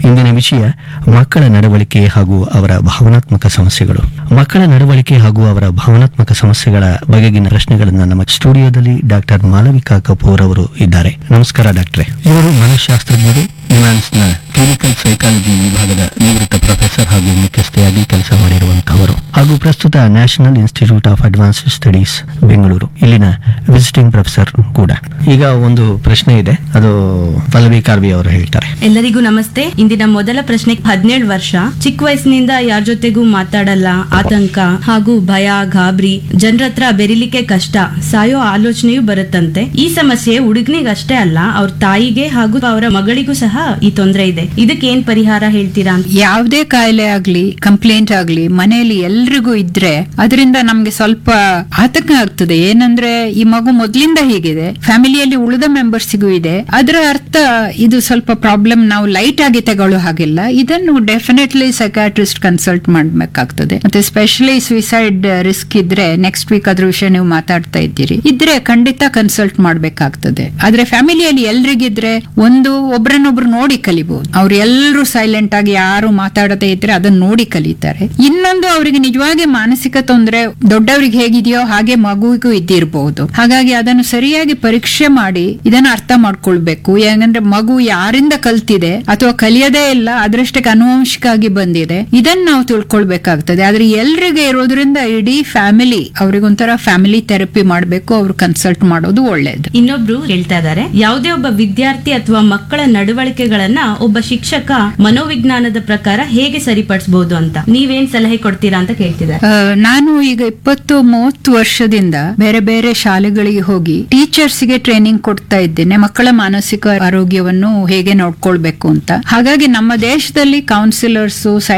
ಇಂದಿನ ವಿಷಯ ಮಕ್ಕಳ ನಡವಳಿಕೆ ಹಾಗೂ ಅವರ ಭಾವನಾತ್ಮಕ ಸಮಸ್ಯೆಗಳು ಮಕ್ಕಳ ನಡವಳಿಕೆ ಹಾಗೂ ಅವರ ಭಾವನಾತ್ಮಕ ಸಮಸ್ಯೆಗಳ ಬಗೆಗಿನ ಪ್ರಶ್ನೆಗಳನ್ನ ನಮ್ಮ ಸ್ಟುಡಿಯೋದಲ್ಲಿ ಡಾಕ್ಟರ್ ಮಾಲವಿಕಾ ಕಪೂರ್ ಅವರು ಇದ್ದಾರೆ ನಮಸ್ಕಾರ ಡಾಕ್ಟ್ರೆ ಇವರು ಮನಃಶಾಸ್ತ್ರಜ್ಞರು ನಿಮ್ಯಾನ್ಸ್ನ ಕ್ಲಿನಿಕಲ್ ಸೈಕಾಲಜಿ ವಿಭಾಗದ ನಿವೃತ್ತ ಪ್ರೊಫೆಸರ್ ಹಾಗೂ ಮುಖ್ಯಸ್ಥೆಯಾಗಿ ಕೆಲಸ ಮಾಡಿರುವಂತಹವರು ಹಾಗೂ ಪ್ರಸ್ತುತ national institute of advance studies Bengaluru ಇಲ್ಲಿನ ವಿಸಿಟಿಂಗ್ ಪ್ರೊಫೆಸರ್ ಕೂಡ ಈಗ ಒಂದು ಪ್ರಶ್ನೆ ಇದೆ ಅದು ಪಲ್ಲವಿ ಕಾರ್ವಿ ಅವರು ಹೇಳ್ತಾರೆ ಎಲ್ಲರಿಗೂ ನಮಸ್ತೆ ಇಂದಿನ ಮೊದಲ ಪ್ರಶ್ನೆ ಹದಿನೇಳು ವರ್ಷ ಚಿಕ್ಕ ವಯಸ್ಸಿನಿಂದ ಯಾರ ಜೊತೆಗೂ ಮಾತಾಡಲ್ಲ ಆತಂಕ ಹಾಗೂ ಭಯ ಗಾಬರಿ ಜನರ ಹತ್ರ ಬೆರಿಲಿಕ್ಕೆ ಕಷ್ಟ ಸಾಯೋ ಆಲೋಚನೆಯೂ ಬರುತ್ತಂತೆ ಈ ಸಮಸ್ಯೆ ಹುಡುಗನಿಗೆ ಅಷ್ಟೇ ಅಲ್ಲ ಅವ್ರ ತಾಯಿಗೆ ಹಾಗೂ ಅವರ ಮಗಳಿಗೂ ಸಹ ಈ ತೊಂದರೆ ಇದೆ ಇದಕ್ಕೆ ಏನ್ ಪರಿಹಾರ ಹೇಳ್ತೀರಾ ಅಂತ ಯಾವುದೇ ಕಾಯಿಲೆ ಆಗ್ಲಿ ಕಂಪ್ಲೇಂಟ್ ಆಗ್ಲಿ ಮನೆಯಲ್ಲಿ ಎಲ್ರಿಗೂ ಇದ್ರೆ ಅದರಿಂದ ನಮ್ಗೆ ಸ್ವಲ್ಪ ಆತಂಕ ಆಗ್ತದೆ ಏನಂದ್ರೆ ಈ ಮಗು ಮೊದ್ಲಿಂದ ಹೀಗಿದೆ ಫ್ಯಾಮಿಲಿಯಲ್ಲಿ ಉಳಿದ ಮೆಂಬರ್ಸ್ಗೂ ಇದೆ ಅದರ ಅರ್ಥ ಇದು ಸ್ವಲ್ಪ ಪ್ರಾಬ್ಲಮ್ ನಾವು ಲೈಟ್ ಆಗಿ ತಗೊಳ್ಳೋ ಹಾಗಿಲ್ಲ ಇದನ್ನು ಡೆಫಿನೆಟ್ಲಿ ಸೈಕಾಟ್ರಿಸ್ಟ್ ಕನ್ಸಲ್ಟ್ ಮಾಡ್ಬೇಕಾಗ್ತದೆ ಮತ್ತೆ ಸ್ಪೆಷಲಿ ಸುಯಿಸೈಡ್ ರಿಸ್ಕ್ ಇದ್ರೆ ನೆಕ್ಸ್ಟ್ ವೀಕ್ ಅದ್ರ ವಿಷಯ ನೀವು ಮಾತಾಡ್ತಾ ಇದ್ದೀರಿ ಇದ್ರೆ ಖಂಡಿತ ಕನ್ಸಲ್ಟ್ ಮಾಡ್ಬೇಕಾಗ್ತದೆ ಆದ್ರೆ ಫ್ಯಾಮಿಲಿಯಲ್ಲಿ ಎಲ್ರಿಗಿದ್ರೆ ಒಂದು ಒಬ್ರನ್ನೊಬ್ರು ನೋಡಿ ಕಲಿಬಹುದು ಅವ್ರು ಎಲ್ಲರೂ ಸೈಲೆಂಟ್ ಆಗಿ ಯಾರು ಮಾತಾಡದೇ ಇದ್ರೆ ಅದನ್ನ ನೋಡಿ ಕಲಿತಾರೆ ಇನ್ನೊಂದು ಅವರಿಗೆ ನಿಜವಾಗಿ ಮಾನಸಿಕ ತೊಂದರೆ ದೊಡ್ಡವರಿಗೆ ಹೇಗಿದೆಯೋ ಹಾಗೆ ಮಗುವಿಗೂ ಇದ್ದಿರಬಹುದು ಹಾಗಾಗಿ ಅದನ್ನು ಸರಿಯಾಗಿ ಪರೀಕ್ಷೆ ಮಾಡಿ ಇದನ್ನ ಅರ್ಥ ಮಾಡ್ಕೊಳ್ಬೇಕು ಯಾಕಂದ್ರೆ ಮಗು ಯಾರಿಂದ ಕಲ್ತಿದೆ ಅಥವಾ ಕಲಿಯದೇ ಇಲ್ಲ ಅದರಷ್ಟಕ್ಕೆ ಅನುವಂಶಿಕಾಗಿ ಬಂದಿದೆ ಇದನ್ನ ನಾವು ತಿಳ್ಕೊಳ್ಬೇಕಾಗ್ತದೆ ಆದ್ರೆ ಎಲ್ರಿಗೆ ಇರೋದ್ರಿಂದ ಇಡೀ ಫ್ಯಾಮಿಲಿ ಅವ್ರಿಗೊಂಥರ ಫ್ಯಾಮಿಲಿ ಥೆರಪಿ ಮಾಡಬೇಕು ಅವ್ರು ಕನ್ಸಲ್ಟ್ ಮಾಡೋದು ಒಳ್ಳೇದು ಇನ್ನೊಬ್ರು ಹೇಳ್ತಾ ಇದ್ದಾರೆ ಯಾವುದೇ ಒಬ್ಬ ವಿದ್ಯಾರ್ಥಿ ಅಥವಾ ಮಕ್ಕಳ ನಡವಳಿಕೆಗಳನ್ನ ಒಬ್ಬ ಶಿಕ್ಷಕ ಮನೋವಿಜ್ಞಾನದ ಪ್ರಕಾರ ಹೇಗೆ ಸರಿಪಡಿಸಬಹುದು ಅಂತ ನೀವೇನ್ ಸಲಹೆ ಕೊಡ್ತೀರಾ ಅಂತ ಕೇಳ್ತಿದ್ದಾರೆ ಆ, ನಾನು ಈಗ ಇಪ್ಪತ್ತು ಮೂವತ್ತು ವರ್ಷದಿಂದ ಬೇರೆ ಬೇರೆ ಶಾಲೆಗಳಿಗೆ ಹೋಗಿ ಟೀಚರ್ಸ್ ಗೆ ಟ್ರೈನಿಂಗ್ ಕೊಡ್ತಾ ಇದ್ದೇನೆ ಮಕ್ಕಳ ಮಾನಸಿಕ ಆರೋಗ್ಯವನ್ನು ಹೇಗೆ ನೋಡ್ಕೊಳ್ಬೇಕು ಅಂತ ಹಾಗಾಗಿ ನಮ್ಮ ದೇಶದಲ್ಲಿ ಕೌನ್ಸಿಲರ್ಸ್